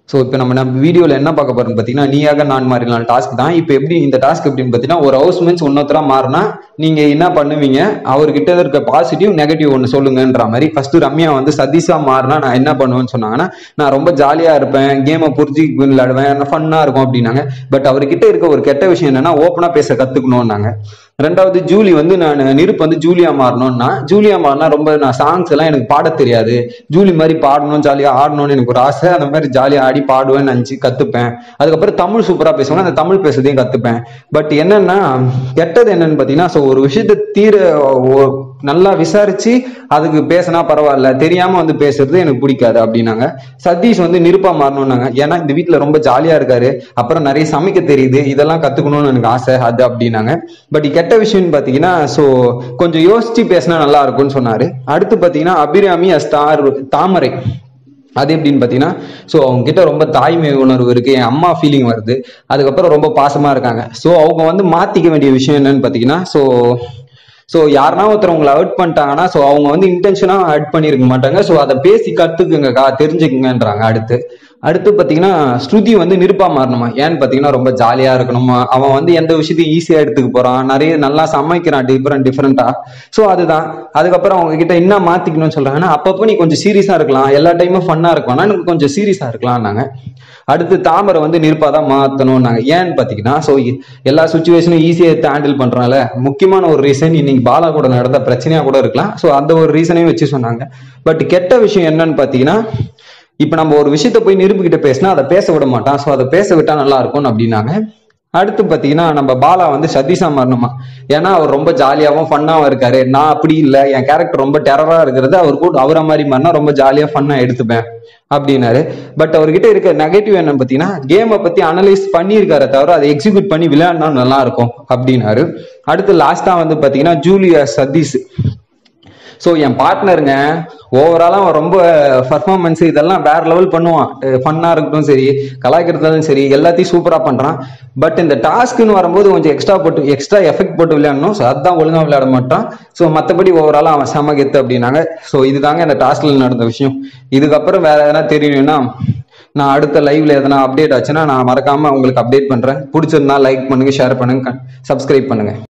so இப்போ நம்ம நம்ம வீடியோவில் என்ன பார்க்க போறோம்னு பார்த்தீங்கன்னா நீயாக நான் மாறினால் டாஸ்க் தான் இப்போ எப்படி இந்த டாஸ்க் எப்படின்னு பார்த்தீங்கன்னா ஒரு ஹவுஸ் மென்ஸ் இன்னொருத்தரா மாறினா நீங்கள் என்ன பண்ணுவீங்க அவர்கிட்ட இருக்க பாசிட்டிவ் நெகட்டிவ் ஒன்று சொல்லுங்கன்ற மாதிரி ஃபர்ஸ்ட் ரம்யா வந்து சதீஷா மாறினா நான் என்ன பண்ணுவேன்னு சொன்னாங்கன்னா நான் ரொம்ப ஜாலியாக இருப்பேன் கேமை புரிஞ்சு விளையாடுவேன் ஃபன்னாக இருக்கும் அப்படின்னாங்க பட் அவர்கிட்ட இருக்க ஒரு கெட்ட விஷயம் என்னன்னா ஓப்பனாக பேச கற்றுக்கணும்னாங்க ரெண்டாவது ஜூலி வந்து நான் நெருப்பு வந்து ஜூலியா மாறணும்னா ஜூலியா மாறினா ரொம்ப நான் சாங்ஸ் எல்லாம் எனக்கு பாட தெரியாது ஜூலி மாதிரி பாடணும் ஜாலியா ஆடணும்னு எனக்கு ஒரு ஆசை அந்த மாதிரி ஜாலியா ஆடி பாடுவேன்னு நினச்சி கத்துப்பேன் அதுக்கப்புறம் தமிழ் சூப்பரா பேசுவேன் அந்த தமிழ் பேசுறதையும் கத்துப்பேன் பட் என்னன்னா கெட்டது என்னன்னு பாத்தீங்கன்னா ஸோ ஒரு விஷயத்த தீர ஒ- நல்லா விசாரிச்சு அதுக்கு பேசினா பரவாயில்ல தெரியாம வந்து பேசுறது எனக்கு பிடிக்காது அப்படின்னாங்க சதீஷ் வந்து நிருப்பா மாறணும்னாங்க ஏன்னா இந்த வீட்ல ரொம்ப ஜாலியா இருக்காரு அப்புறம் நிறைய சமைக்க தெரியுது இதெல்லாம் கத்துக்கணும்னு எனக்கு ஆசை அது அப்படின்னாங்க பட் கெட்ட விஷயம்னு பாத்தீங்கன்னா ஸோ கொஞ்சம் யோசிச்சு பேசினா நல்லா இருக்கும்னு சொன்னாரு அடுத்து பாத்தீங்கன்னா அபிராமி ஸ்டார் தாமரை அது எப்படின்னு பார்த்தீங்கன்னா ஸோ அவங்க கிட்ட ரொம்ப தாய்மை உணர்வு இருக்கு என் அம்மா ஃபீலிங் வருது அதுக்கப்புறம் ரொம்ப பாசமா இருக்காங்க ஸோ அவங்க வந்து மாத்திக்க வேண்டிய விஷயம் என்னன்னு பார்த்தீங்கன்னா ஸோ ஸோ யாருனா ஒருத்தர் உங்களை ஹர்ட் பண்ணிட்டாங்கன்னா ஸோ அவங்க வந்து இன்டென்ஷனாக ஹர்ட் பண்ணியிருக்க மாட்டாங்க ஸோ அதை பேசி கற்றுக்குங்கக்கா தெரிஞ்சுக்குங்கன்றாங்க அடுத்து அடுத்து பார்த்தீங்கன்னா ஸ்ருதி வந்து நிருப்பா மாறணுமா ஏன்னு பார்த்தீங்கன்னா ரொம்ப ஜாலியாக இருக்கணுமா அவன் வந்து எந்த விஷயத்தையும் ஈஸியாக எடுத்துக்க போகிறான் நிறைய நல்லா சமைக்கிறான் டிஃப்ரெண்ட் டிஃப்ரெண்ட்டாக ஸோ அதுதான் அதுக்கப்புறம் அவங்க கிட்ட என்ன மாற்றிக்கணும்னு சொல்கிறாங்கன்னா அப்பப்போ நீ கொஞ்சம் சீரியஸாக இருக்கலாம் எல்லா டைமும் ஃபன்னாக இருக்கலாம்னா எனக்கு கொஞ்சம் சீரியஸாக இருக்கலாம்னாங்க அடுத்து தாமரை வந்து நிருப்பா தான் மாற்றணும்னாங்க ஏன்னு பார்த்தீங்கன்னா ஸோ எல்லா சுச்சுவேஷனும் ஈஸியாக எடுத்து ஹேண்டில் பண்ணுறால முக்கியமான ஒரு ரீசன் இன்னைக்கு பாலா கூட நடந்த பிரச்சனையாக கூட இருக்கலாம் ஸோ அந்த ஒரு ரீசனையும் வச்சு சொன்னாங்க பட் கெட்ட விஷயம் என்னன்னு பார்த்தீங்கன்னா இப்போ நம்ம ஒரு விஷயத்த போய் நிரூபிக்கிட்ட பேசினா அதை பேச விட மாட்டான் ஸோ அதை பேச விட்டா நல்லா இருக்கும் அப்படின்னாங்க அடுத்து பார்த்தீங்கன்னா நம்ம பாலா வந்து சதீஷா மாறணுமா ஏன்னா அவர் ரொம்ப ஜாலியாகவும் ஃபன்னாகவும் இருக்காரு நான் அப்படி இல்லை என் கேரக்டர் ரொம்ப டெரராக இருக்கிறது அவர் கூட அவரை மாதிரி மாறினா ரொம்ப ஜாலியாக ஃபன்னாக எடுத்துப்பேன் அப்படின்னாரு பட் அவர்கிட்ட இருக்க நெகட்டிவ் என்னன்னு பார்த்தீங்கன்னா கேமை பற்றி அனலைஸ் பண்ணியிருக்காரு தவிர அதை எக்ஸிக்யூட் பண்ணி விளையாடினா நல்லா இருக்கும் அப்படின்னாரு அடுத்து லாஸ்ட்டாக வந்து பார்த்தீங்கன்னா ஜூலியா சதீஷ் ஸோ என் பார்ட்னருங்க ஓவராலாக அவன் ரொம்ப பர்ஃபார்மன்ஸ் இதெல்லாம் வேற லெவல் பண்ணுவான் ஃபன்னாக இருக்கட்டும் சரி கலாய்க்கிறதாலும் சரி எல்லாத்தையும் சூப்பராக பண்ணுறான் பட் இந்த டாஸ்க்குன்னு வரும்போது கொஞ்சம் எக்ஸ்ட்ரா போட்டு எக்ஸ்ட்ரா எஃபெக்ட் போட்டு விளையாடணும் ஸோ அதுதான் ஒழுங்காக விளையாட மாட்டான் ஸோ மற்றபடி ஓவராலாக அவன் செம கெத்து அப்படின்னாங்க ஸோ இதுதாங்க இந்த டாஸ்கில் நடந்த விஷயம் இதுக்கப்புறம் வேற எதனா தெரியணும்னா நான் அடுத்த லைவ்ல எதனா அப்டேட் ஆச்சுன்னா நான் மறக்காம உங்களுக்கு அப்டேட் பண்றேன் பிடிச்சிருந்தா லைக் பண்ணுங்க ஷேர் பண்ணுங்க சப்ஸ்கிரைப் பண்ணுங்க